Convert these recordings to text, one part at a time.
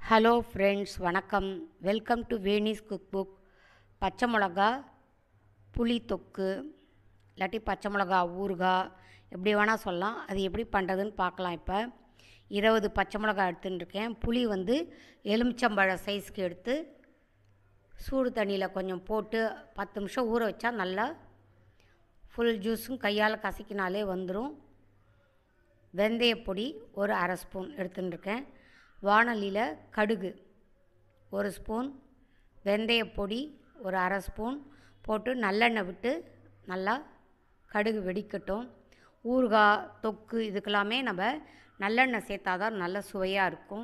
hello friends வணக்கம் welcome to Veni's cook book பச்சை மிளகா புளி தொக்கு இல்லாட்டி பச்சை மிளகா ஊறுகாய் எப்படி வேணால் சொல்லலாம் அது எப்படி பண்ணுறதுன்னு பார்க்கலாம் இப்போ இருபது பச்சை மிளகா எடுத்துன்னு இருக்கேன் புளி வந்து எலுமிச்சம்பழ சைஸ்க்கு எடுத்து சூடு தண்ணியில் கொஞ்சம் போட்டு பத்து நிமிஷம் ஊற வச்சா நல்லா ஃபுல் ஜூஸும் கையால் கசக்கினாலே வந்துடும் வெந்தயப்பொடி ஒரு அரை ஸ்பூன் எடுத்துன்னு இருக்கேன் வானலியில் கடுகு ஒரு ஸ்பூன் வெந்தயப்பொடி ஒரு அரை ஸ்பூன் போட்டு நல்லெண்ணெய் விட்டு நல்லா கடுகு வெடிக்கட்டும் ஊறுகாய் தொக்கு இதுக்கெல்லாமே நம்ம நல்லெண்ணெய் சேர்த்தா தான் நல்ல சுவையாக இருக்கும்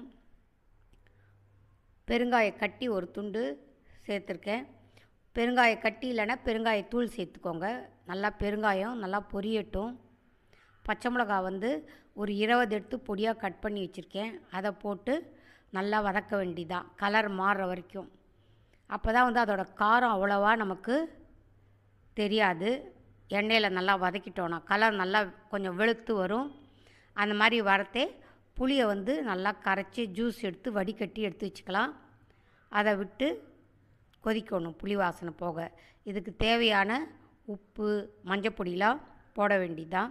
பெருங்காய கட்டி ஒரு துண்டு சேர்த்துருக்கேன் பெருங்காய கட்டி இல்லைன்னா பெருங்காயத்தூள் சேர்த்துக்கோங்க நல்லா பெருங்காயம் நல்லா பொரியட்டும் பச்சை மிளகா வந்து ஒரு இருபது எடுத்து பொடியாக கட் பண்ணி வச்சுருக்கேன் அதை போட்டு நல்லா வதக்க வேண்டியதான் கலர் மாறுற வரைக்கும் அப்போ தான் வந்து அதோட காரம் அவ்வளோவா நமக்கு தெரியாது எண்ணெயில் நல்லா வதக்கிட்டோன்னா கலர் நல்லா கொஞ்சம் வெளுத்து வரும் அந்த மாதிரி வரத்தே புளியை வந்து நல்லா கரைச்சி ஜூஸ் எடுத்து வடிகட்டி எடுத்து வச்சுக்கலாம் அதை விட்டு கொதிக்கணும் புளி வாசனை போக இதுக்கு தேவையான உப்பு மஞ்சப்பொடிலாம் போட வேண்டியதான்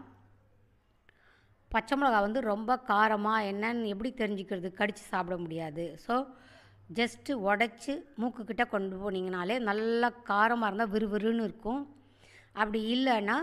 பச்சை மிளகா வந்து ரொம்ப காரமாக என்னன்னு எப்படி தெரிஞ்சுக்கிறது கடித்து சாப்பிட முடியாது ஸோ ஜஸ்ட்டு உடச்சி மூக்குக்கிட்ட கொண்டு போனீங்கனாலே நல்லா காரமாக இருந்தால் விறுவிறுன்னு இருக்கும் அப்படி இல்லைன்னா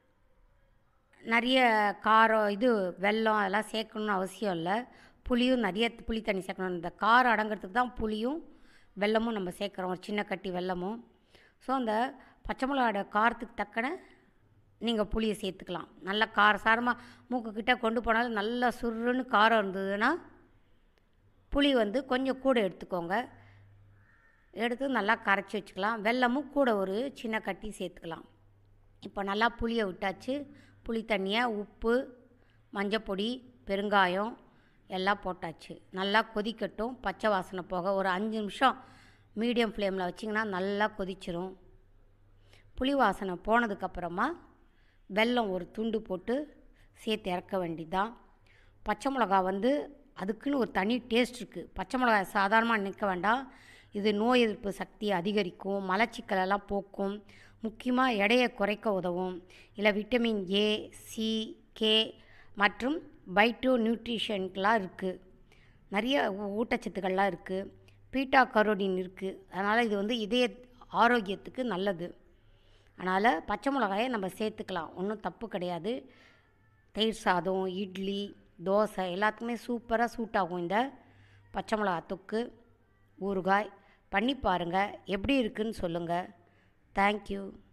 நிறைய காரம் இது வெல்லம் அதெல்லாம் சேர்க்கணுன்னு அவசியம் இல்லை புளியும் நிறைய புளி தண்ணி சேர்க்கணும் இந்த காரம் அடங்கிறதுக்கு தான் புளியும் வெல்லமும் நம்ம சேர்க்குறோம் ஒரு சின்ன கட்டி வெல்லமும் ஸோ அந்த பச்சை மிளகாட காரத்துக்கு தக்கன நீங்கள் புளியை சேர்த்துக்கலாம் நல்லா காரசாரமாக மூக்குக்கிட்ட கொண்டு போனாலும் நல்லா சுருன்னு காரம் இருந்ததுன்னா புளி வந்து கொஞ்சம் கூட எடுத்துக்கோங்க எடுத்து நல்லா கரைச்சி வச்சுக்கலாம் வெல்லமும் கூட ஒரு சின்ன கட்டி சேர்த்துக்கலாம் இப்போ நல்லா புளியை விட்டாச்சு புளி தண்ணியை உப்பு மஞ்சப்பொடி பெருங்காயம் எல்லாம் போட்டாச்சு நல்லா கொதிக்கட்டும் பச்சை வாசனை போக ஒரு அஞ்சு நிமிஷம் மீடியம் ஃப்ளேமில் வச்சிங்கன்னா நல்லா கொதிச்சிரும் புளி வாசனை போனதுக்கப்புறமா வெல்லம் ஒரு துண்டு போட்டு சேர்த்து இறக்க வேண்டியதான் பச்சை மிளகா வந்து அதுக்குன்னு ஒரு தனி டேஸ்ட் இருக்குது பச்சை மிளகாய் சாதாரணமாக நிற்க வேண்டாம் இது நோய் எதிர்ப்பு சக்தியை அதிகரிக்கும் மலச்சிக்கலெல்லாம் போக்கும் முக்கியமாக எடையை குறைக்க உதவும் இல்லை விட்டமின் ஏ சி கே மற்றும் பைட்டோ நியூட்ரிஷன்கெலாம் இருக்குது நிறைய ஊட்டச்சத்துக்கள்லாம் இருக்குது பீட்டா கரோடின் இருக்குது அதனால் இது வந்து இதய ஆரோக்கியத்துக்கு நல்லது அதனால் பச்சை மிளகாயை நம்ம சேர்த்துக்கலாம் ஒன்றும் தப்பு கிடையாது தயிர் சாதம் இட்லி தோசை எல்லாத்துக்குமே சூப்பராக சூட் ஆகும் இந்த பச்சை மிளகா தொக்கு ஊறுகாய் பண்ணி பாருங்கள் எப்படி இருக்குன்னு சொல்லுங்கள் தேங்க்யூ